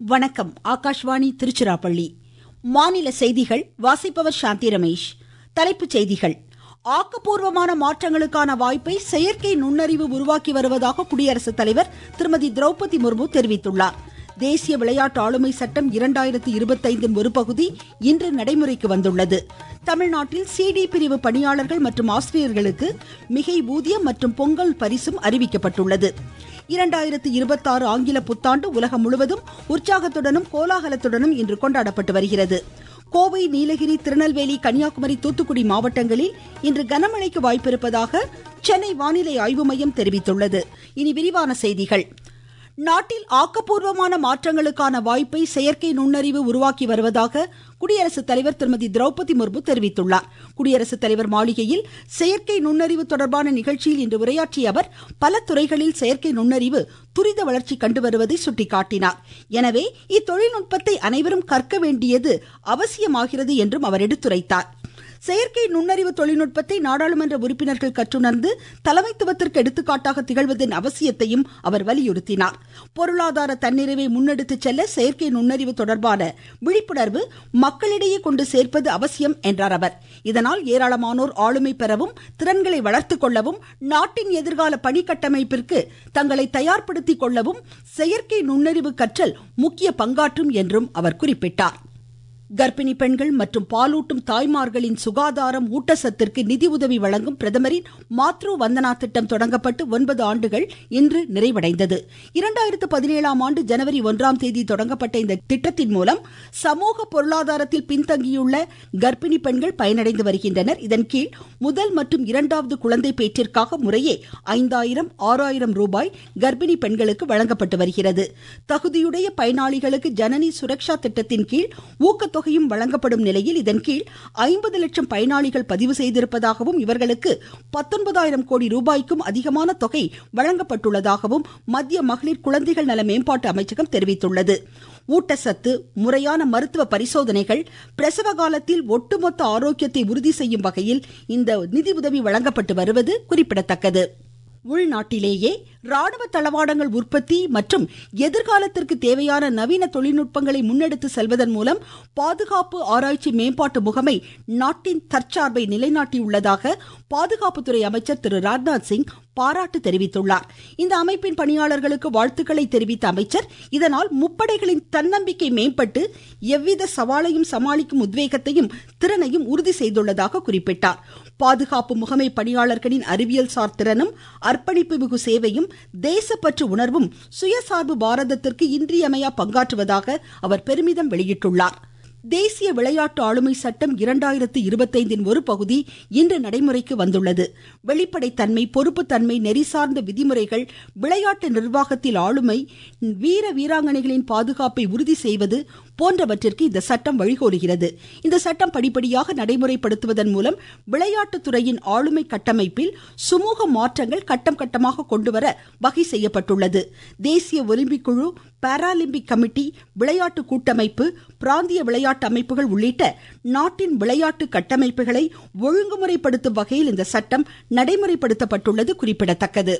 வணக்கம் ஆகாஷ்வாணி திருச்சிராப்பள்ளி மாநில செய்திகள் வாசிப்பவர் சாந்தி ரமேஷ் தலைப்புச் செய்திகள் ஆக்கப்பூர்வமான மாற்றங்களுக்கான வாய்ப்பை செயற்கை நுண்ணறிவு உருவாக்கி வருவதாக குடியரசுத் தலைவர் திருமதி திரௌபதி முர்மு தெரிவித்துள்ளார் தேசிய விளையாட்டு ஆளுமை சட்டம் இரண்டாயிரத்தி இருபத்தைந்தின் ஒரு பகுதி இன்று நடைமுறைக்கு வந்துள்ளது தமிழ்நாட்டில் சிடி பிரிவு பணியாளர்கள் மற்றும் ஆசிரியர்களுக்கு மிகை ஊதியம் மற்றும் பொங்கல் பரிசும் அறிவிக்கப்பட்டுள்ளது இரண்டாயிரத்தி இருபத்தாறு ஆங்கில புத்தாண்டு உலகம் முழுவதும் உற்சாகத்துடனும் கோலாகலத்துடனும் இன்று கொண்டாடப்பட்டு வருகிறது கோவை நீலகிரி திருநெல்வேலி கன்னியாகுமரி தூத்துக்குடி மாவட்டங்களில் இன்று கனமழைக்கு வாய்ப்பிருப்பதாக சென்னை வானிலை ஆய்வு மையம் தெரிவித்துள்ளது இனி விரிவான செய்திகள் நாட்டில் ஆக்கப்பூர்வமான மாற்றங்களுக்கான வாய்ப்பை செயற்கை நுண்ணறிவு உருவாக்கி வருவதாக குடியரசுத் தலைவர் திருமதி திரௌபதி முர்மு தெரிவித்துள்ளார் குடியரசுத் தலைவர் மாளிகையில் செயற்கை நுண்ணறிவு தொடர்பான நிகழ்ச்சியில் இன்று உரையாற்றிய அவர் பல துறைகளில் செயற்கை நுண்ணறிவு துரித வளர்ச்சி கண்டு வருவதை சுட்டிக்காட்டினார் எனவே இத்தொழில்நுட்பத்தை அனைவரும் கற்க வேண்டியது அவசியமாகிறது என்றும் அவர் எடுத்துரைத்தார் செயற்கை நுண்ணறிவு தொழில்நுட்பத்தை நாடாளுமன்ற உறுப்பினர்கள் கற்றுணர்ந்து தலைமைத்துவத்திற்கு எடுத்துக்காட்டாக திகழ்வதன் அவசியத்தையும் அவர் வலியுறுத்தினார் பொருளாதார தன்னிறைவை முன்னெடுத்துச் செல்ல செயற்கை நுண்ணறிவு தொடர்பான விழிப்புணர்வு மக்களிடையே கொண்டு சேர்ப்பது அவசியம் என்றார் அவர் இதனால் ஏராளமானோர் ஆளுமை பெறவும் திறன்களை வளர்த்துக் கொள்ளவும் நாட்டின் எதிர்கால பணிக்கட்டமைப்பிற்கு தங்களை தயார்படுத்திக் கொள்ளவும் செயற்கை நுண்ணறிவு கற்றல் முக்கிய பங்காற்றும் என்றும் அவர் குறிப்பிட்டார் கர்ப்பிணி பெண்கள் மற்றும் பாலூட்டும் தாய்மார்களின் சுகாதாரம் ஊட்டச்சத்திற்கு நிதி உதவி வழங்கும் பிரதமரின் மாத்ரு வந்தனா திட்டம் தொடங்கப்பட்டு ஒன்பது ஆண்டுகள் இன்று நிறைவடைந்தது இரண்டாயிரத்து பதினேழாம் ஆண்டு ஜனவரி ஒன்றாம் தேதி தொடங்கப்பட்ட இந்த திட்டத்தின் மூலம் சமூக பொருளாதாரத்தில் பின்தங்கியுள்ள கர்ப்பிணி பெண்கள் பயனடைந்து வருகின்றனர் இதன் கீழ் முதல் மற்றும் இரண்டாவது குழந்தை பேற்றிற்காக முறையே ஐந்தாயிரம் ஆறாயிரம் ரூபாய் கர்ப்பிணி பெண்களுக்கு வழங்கப்பட்டு வருகிறது தகுதியுடைய பயனாளிகளுக்கு ஜனனி சுரக்ஷா திட்டத்தின் கீழ் ஊக்கத்தொகை தொகையும் வழங்கப்படும் நிலையில் இதன் கீழ் ஐம்பது லட்சம் பயனாளிகள் பதிவு செய்திருப்பதாகவும் இவர்களுக்கு பத்தொன்பதாயிரம் கோடி ரூபாய்க்கும் அதிகமான தொகை வழங்கப்பட்டுள்ளதாகவும் மத்திய மகளிர் குழந்தைகள் நல மேம்பாட்டு அமைச்சகம் தெரிவித்துள்ளது ஊட்டச்சத்து முறையான மருத்துவ பரிசோதனைகள் பிரசவ காலத்தில் ஒட்டுமொத்த ஆரோக்கியத்தை உறுதி செய்யும் வகையில் இந்த நிதி உதவி வழங்கப்பட்டு வருவது குறிப்பிடத்தக்கது உள்நாட்டிலேயே ராணுவ தளவாடங்கள் உற்பத்தி மற்றும் எதிர்காலத்திற்கு தேவையான நவீன தொழில்நுட்பங்களை முன்னெடுத்து செல்வதன் மூலம் பாதுகாப்பு ஆராய்ச்சி மேம்பாட்டு முகமை நாட்டின் தற்சார்பை நிலைநாட்டியுள்ளதாக பாதுகாப்புத்துறை அமைச்சர் திரு ராஜ்நாத் சிங் பாராட்டு தெரிவித்துள்ளார் இந்த அமைப்பின் பணியாளர்களுக்கு வாழ்த்துக்களை தெரிவித்த அமைச்சர் இதனால் முப்படைகளின் தன்னம்பிக்கை மேம்பட்டு எவ்வித சவாலையும் சமாளிக்கும் உத்வேகத்தையும் திறனையும் உறுதி செய்துள்ளதாக குறிப்பிட்டார் பாதுகாப்பு முகமை பணியாளர்களின் அறிவியல் சார் திறனும் அர்ப்பணிப்பு மிகு சேவையும் தேசப்பற்று உணர்வும் சுயசார்பு பாரதத்திற்கு இன்றியமையா பங்காற்றுவதாக அவர் பெருமிதம் வெளியிட்டுள்ளார் தேசிய விளையாட்டு ஆளுமை சட்டம் இரண்டாயிரத்து இருபத்தைந்தின் ஒரு பகுதி இன்று நடைமுறைக்கு வந்துள்ளது வெளிப்படைத்தன்மை பொறுப்புத்தன்மை நெறிசார்ந்த விதிமுறைகள் விளையாட்டு நிர்வாகத்தில் ஆளுமை வீர வீராங்கனைகளின் பாதுகாப்பை உறுதி செய்வது போன்றவற்றிற்கு இந்த சட்டம் வழிகோலுகிறது இந்த சட்டம் படிப்படியாக நடைமுறைப்படுத்துவதன் மூலம் விளையாட்டுத்துறையின் ஆளுமை கட்டமைப்பில் சுமூக மாற்றங்கள் கட்டம் கட்டமாக கொண்டுவர வகை செய்யப்பட்டுள்ளது தேசிய ஒலிம்பிக் குழு பாராலிம்பிக் கமிட்டி விளையாட்டு கூட்டமைப்பு பிராந்திய விளையாட்டு அமைப்புகள் உள்ளிட்ட நாட்டின் விளையாட்டு கட்டமைப்புகளை ஒழுங்குமுறைப்படுத்தும் வகையில் இந்த சட்டம் நடைமுறைப்படுத்தப்பட்டுள்ளது குறிப்பிடத்தக்கது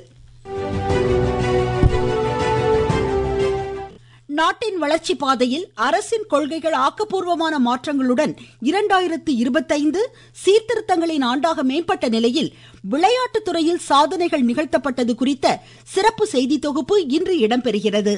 நாட்டின் வளர்ச்சி பாதையில் அரசின் கொள்கைகள் ஆக்கப்பூர்வமான மாற்றங்களுடன் இரண்டாயிரத்து இருபத்தைந்து சீர்திருத்தங்களின் ஆண்டாக மேம்பட்ட நிலையில் விளையாட்டுத் துறையில் சாதனைகள் நிகழ்த்தப்பட்டது குறித்த சிறப்பு செய்தி தொகுப்பு இன்று இடம்பெறுகிறது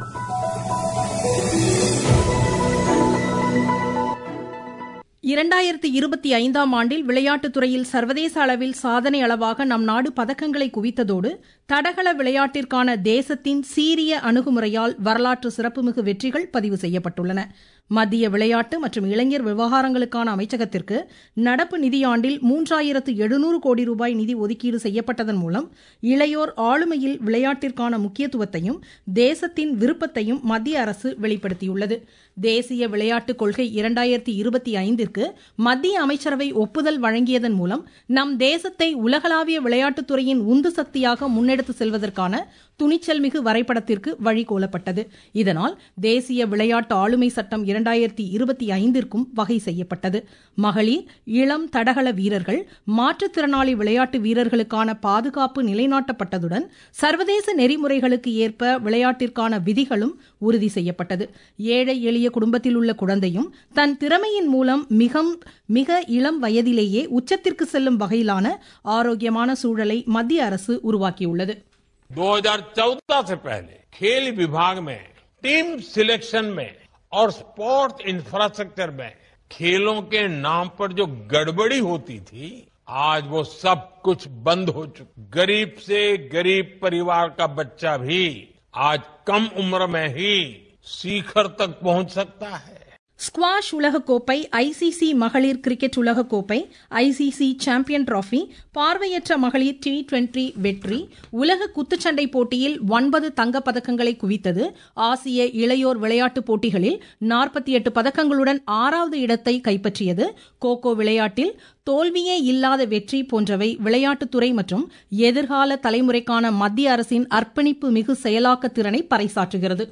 இரண்டாயிரத்தி இருபத்தி ஐந்தாம் ஆண்டில் விளையாட்டுத் துறையில் சர்வதேச அளவில் சாதனை அளவாக நம் நாடு பதக்கங்களை குவித்ததோடு தடகள விளையாட்டிற்கான தேசத்தின் சீரிய அணுகுமுறையால் வரலாற்று சிறப்புமிகு வெற்றிகள் பதிவு செய்யப்பட்டுள்ளன மத்திய விளையாட்டு மற்றும் இளைஞர் விவகாரங்களுக்கான அமைச்சகத்திற்கு நடப்பு நிதியாண்டில் மூன்றாயிரத்து எழுநூறு கோடி ரூபாய் நிதி ஒதுக்கீடு செய்யப்பட்டதன் மூலம் இளையோர் ஆளுமையில் விளையாட்டிற்கான முக்கியத்துவத்தையும் தேசத்தின் விருப்பத்தையும் மத்திய அரசு வெளிப்படுத்தியுள்ளது தேசிய விளையாட்டுக் கொள்கை இரண்டாயிரத்தி இருபத்தி ஐந்திற்கு மத்திய அமைச்சரவை ஒப்புதல் வழங்கியதன் மூலம் நம் தேசத்தை உலகளாவிய விளையாட்டுத்துறையின் உந்து சக்தியாக முன்னெடுத்து செல்வதற்கான துணிச்சல் மிகு வரைபடத்திற்கு வழிகோலப்பட்டது இதனால் தேசிய விளையாட்டு ஆளுமை சட்டம் இரண்டாயிரத்தி இருபத்தி ஐந்திற்கும் வகை செய்யப்பட்டது மகளிர் இளம் தடகள வீரர்கள் மாற்றுத்திறனாளி விளையாட்டு வீரர்களுக்கான பாதுகாப்பு நிலைநாட்டப்பட்டதுடன் சர்வதேச நெறிமுறைகளுக்கு ஏற்ப விளையாட்டிற்கான விதிகளும் உறுதி செய்யப்பட்டது ஏழை எளிய குடும்பத்தில் உள்ள குழந்தையும் தன் திறமையின் மூலம் மிக மிக இளம் வயதிலேயே உச்சத்திற்கு செல்லும் வகையிலான ஆரோக்கியமான சூழலை மத்திய அரசு உருவாக்கியுள்ளது 2014 से पहले खेल विभाग में टीम सिलेक्शन में और स्पोर्ट्स इंफ्रास्ट्रक्चर में खेलों के नाम पर जो गड़बड़ी होती थी आज वो सब कुछ बंद हो चुका गरीब से गरीब परिवार का बच्चा भी आज कम उम्र में ही शिखर तक पहुंच सकता है ஸ்குவாஷ் உலகக்கோப்பை ஐசிசி மகளிர் கிரிக்கெட் உலகக்கோப்பை ஐசிசி சாம்பியன் டிராபி பார்வையற்ற மகளிர் டி டுவெண்டி வெற்றி உலக குத்துச்சண்டை போட்டியில் ஒன்பது தங்கப் பதக்கங்களை குவித்தது ஆசிய இளையோர் விளையாட்டுப் போட்டிகளில் நாற்பத்தி எட்டு பதக்கங்களுடன் ஆறாவது இடத்தை கைப்பற்றியது கோகோ விளையாட்டில் தோல்வியே இல்லாத வெற்றி போன்றவை விளையாட்டுத்துறை மற்றும் எதிர்கால தலைமுறைக்கான மத்திய அரசின் அர்ப்பணிப்பு மிகு செயலாக்க திறனை பறைசாற்றுகிறது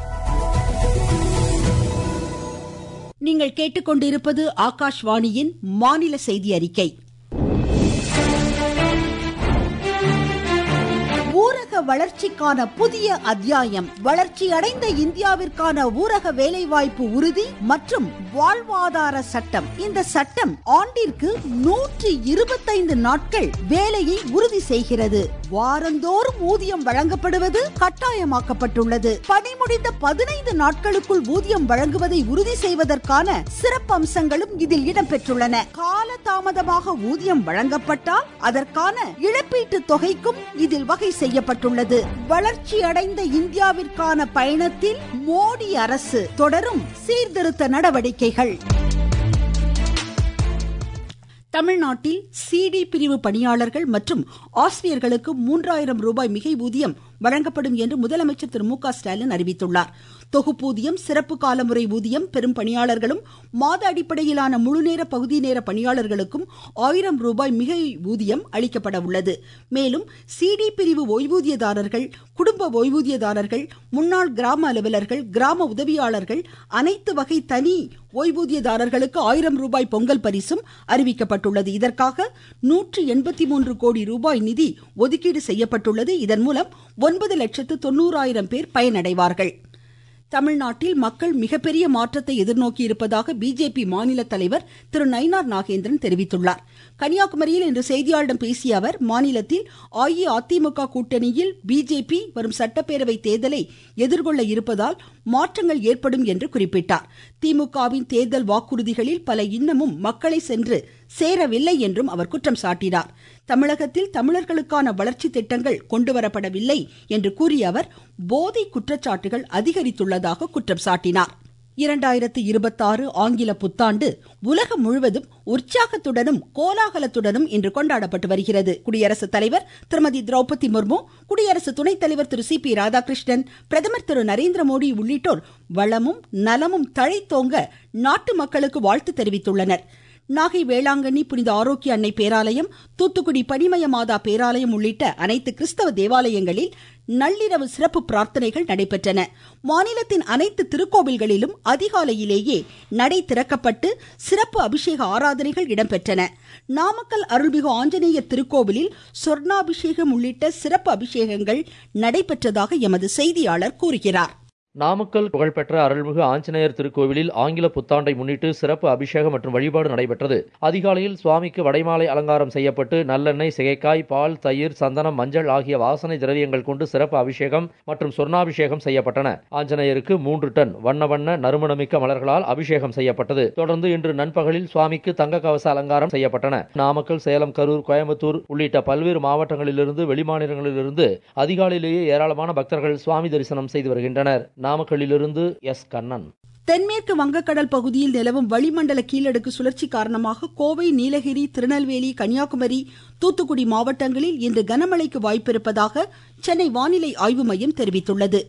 நீங்கள் கேட்டுக்கொண்டிருப்பது ஆகாஷ்வாணியின் மாநில செய்தி அறிக்கை ஊரக வளர்ச்சிக்கான புதிய அத்தியாயம் வளர்ச்சி அடைந்த இந்தியாவிற்கான ஊரக வேலைவாய்ப்பு உறுதி மற்றும் வாழ்வாதார சட்டம் இந்த சட்டம் ஆண்டிற்கு நூற்றி இருபத்தைந்து நாட்கள் வேலையை உறுதி செய்கிறது வாரந்தோறும் ஊதியம் வழங்கப்படுவது கட்டாயமாக்கப்பட்டுள்ளது பணி முடிந்த பதினைந்து நாட்களுக்குள் ஊதியம் வழங்குவதை உறுதி செய்வதற்கான சிறப்பு அம்சங்களும் இதில் இடம்பெற்றுள்ளன கால தாமதமாக ஊதியம் வழங்கப்பட்டால் அதற்கான இழப்பீட்டு தொகைக்கும் இதில் வகை செய்யப்பட்டுள்ளது வளர்ச்சி அடைந்த இந்தியாவிற்கான பயணத்தில் மோடி அரசு தொடரும் சீர்திருத்த நடவடிக்கைகள் தமிழ்நாட்டில் சிடி பிரிவு பணியாளர்கள் மற்றும் ஆசிரியர்களுக்கு மூன்றாயிரம் ரூபாய் மிகை ஊதியம் வழங்கப்படும் என்று முதலமைச்சர் திரு மு க ஸ்டாலின் அறிவித்துள்ளார் தொகுப்பூதியம் சிறப்பு காலமுறை ஊதியம் பெறும் பணியாளர்களும் மாத அடிப்படையிலான முழுநேர பகுதி நேர பணியாளர்களுக்கும் ஆயிரம் ரூபாய் மிகை ஊதியம் அளிக்கப்பட உள்ளது மேலும் சிடி பிரிவு ஓய்வூதியதாரர்கள் குடும்ப ஓய்வூதியதாரர்கள் முன்னாள் கிராம அலுவலர்கள் கிராம உதவியாளர்கள் அனைத்து வகை தனி ஓய்வூதியதாரர்களுக்கு ஆயிரம் ரூபாய் பொங்கல் பரிசும் அறிவிக்கப்பட்டுள்ளது இதற்காக நூற்று எண்பத்தி மூன்று கோடி ரூபாய் நிதி ஒதுக்கீடு செய்யப்பட்டுள்ளது இதன் மூலம் ஒன்பது லட்சத்து தொண்ணூறாயிரம் பேர் பயனடைவார்கள் தமிழ்நாட்டில் மக்கள் மிகப்பெரிய மாற்றத்தை எதிர்நோக்கி இருப்பதாக பிஜேபி மாநில தலைவர் திரு நயினார் நாகேந்திரன் தெரிவித்துள்ளார் கன்னியாகுமரியில் இன்று செய்தியாளர்களிடம் பேசிய அவர் மாநிலத்தில் அஇஅதிமுக கூட்டணியில் பிஜேபி வரும் சட்டப்பேரவை தேர்தலை எதிர்கொள்ள இருப்பதால் மாற்றங்கள் ஏற்படும் என்று குறிப்பிட்டார் திமுகவின் தேர்தல் வாக்குறுதிகளில் பல இன்னமும் மக்களை சென்று சேரவில்லை என்றும் அவர் குற்றம் சாட்டினார் தமிழகத்தில் தமிழர்களுக்கான வளர்ச்சி திட்டங்கள் கொண்டுவரப்படவில்லை என்று கூறிய அவர் போதை குற்றச்சாட்டுகள் அதிகரித்துள்ளதாக குற்றம் சாட்டினார் இரண்டாயிரத்து இருபத்தாறு ஆங்கில புத்தாண்டு உலகம் முழுவதும் உற்சாகத்துடனும் கோலாகலத்துடனும் இன்று கொண்டாடப்பட்டு வருகிறது குடியரசுத் தலைவர் திருமதி திரௌபதி முர்மு குடியரசு துணைத் தலைவர் திரு சி பி ராதாகிருஷ்ணன் பிரதமர் திரு நரேந்திர மோடி உள்ளிட்டோர் வளமும் நலமும் தழைத்தோங்க நாட்டு மக்களுக்கு வாழ்த்து தெரிவித்துள்ளனர் நாகை வேளாங்கண்ணி புனித ஆரோக்கிய அன்னை பேராலயம் தூத்துக்குடி பனிமய மாதா பேராலயம் உள்ளிட்ட அனைத்து கிறிஸ்தவ தேவாலயங்களில் நள்ளிரவு சிறப்பு பிரார்த்தனைகள் நடைபெற்றன மாநிலத்தின் அனைத்து திருக்கோவில்களிலும் அதிகாலையிலேயே நடை திறக்கப்பட்டு சிறப்பு அபிஷேக ஆராதனைகள் இடம்பெற்றன நாமக்கல் அருள்மிகு ஆஞ்சநேயர் திருக்கோவிலில் சொர்ணாபிஷேகம் உள்ளிட்ட சிறப்பு அபிஷேகங்கள் நடைபெற்றதாக எமது செய்தியாளர் கூறுகிறார் நாமக்கல் புகழ்பெற்ற அருள்மிகு ஆஞ்சநேயர் திருக்கோவிலில் ஆங்கில புத்தாண்டை முன்னிட்டு சிறப்பு அபிஷேகம் மற்றும் வழிபாடு நடைபெற்றது அதிகாலையில் சுவாமிக்கு வடைமாலை அலங்காரம் செய்யப்பட்டு நல்லெண்ணெய் சிகைக்காய் பால் தயிர் சந்தனம் மஞ்சள் ஆகிய வாசனை திரவியங்கள் கொண்டு சிறப்பு அபிஷேகம் மற்றும் சொர்ணாபிஷேகம் செய்யப்பட்டன ஆஞ்சநேயருக்கு மூன்று டன் வண்ண வண்ண நறுமணமிக்க மலர்களால் அபிஷேகம் செய்யப்பட்டது தொடர்ந்து இன்று நண்பகலில் சுவாமிக்கு தங்க கவச அலங்காரம் செய்யப்பட்டன நாமக்கல் சேலம் கரூர் கோயம்புத்தூர் உள்ளிட்ட பல்வேறு மாவட்டங்களிலிருந்து வெளிமாநிலங்களிலிருந்து அதிகாலையிலேயே ஏராளமான பக்தர்கள் சுவாமி தரிசனம் செய்து வருகின்றனர் நாமக்கல்லிலிருந்து எஸ் கண்ணன் தென்மேற்கு வங்கக்கடல் பகுதியில் நிலவும் வளிமண்டல கீழடுக்கு சுழற்சி காரணமாக கோவை நீலகிரி திருநெல்வேலி கன்னியாகுமரி தூத்துக்குடி மாவட்டங்களில் இன்று கனமழைக்கு வாய்ப்பிருப்பதாக சென்னை வானிலை ஆய்வு மையம் தெரிவித்துள்ளது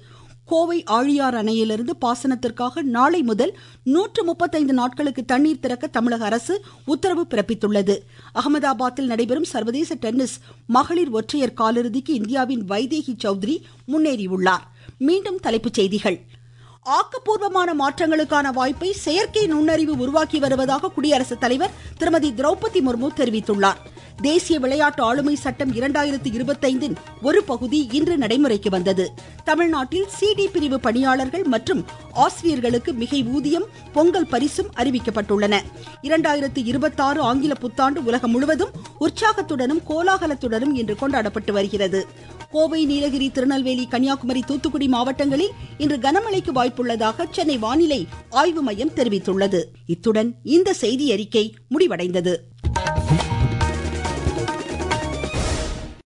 கோவை ஆழியார் அணையிலிருந்து பாசனத்திற்காக நாளை முதல் நூற்று முப்பத்தைந்து நாட்களுக்கு தண்ணீர் திறக்க தமிழக அரசு உத்தரவு பிறப்பித்துள்ளது அகமதாபாத்தில் நடைபெறும் சர்வதேச டென்னிஸ் மகளிர் ஒற்றையர் காலிறுதிக்கு இந்தியாவின் வைதேகி சௌத்ரி முன்னேறியுள்ளார் மீண்டும் தலைப்புச் செய்திகள் ஆக்கப்பூர்வமான மாற்றங்களுக்கான வாய்ப்பை செயற்கை நுண்ணறிவு உருவாக்கி வருவதாக குடியரசுத் தலைவர் திருமதி திரௌபதி முர்மு தெரிவித்துள்ளார் தேசிய விளையாட்டு ஆளுமை சட்டம் இரண்டாயிரத்து இருபத்தைந்தின் ஒரு பகுதி இன்று நடைமுறைக்கு வந்தது தமிழ்நாட்டில் சிடி பிரிவு பணியாளர்கள் மற்றும் ஆசிரியர்களுக்கு மிகை ஊதியம் பொங்கல் பரிசும் அறிவிக்கப்பட்டுள்ளன இரண்டாயிரத்து இருபத்தாறு ஆங்கில புத்தாண்டு உலகம் முழுவதும் உற்சாகத்துடனும் கோலாகலத்துடனும் இன்று கொண்டாடப்பட்டு வருகிறது கோவை நீலகிரி திருநெல்வேலி கன்னியாகுமரி தூத்துக்குடி மாவட்டங்களில் இன்று கனமழைக்கு வாய்ப்புள்ளதாக சென்னை வானிலை ஆய்வு மையம் தெரிவித்துள்ளது இத்துடன் இந்த செய்தி அறிக்கை முடிவடைந்தது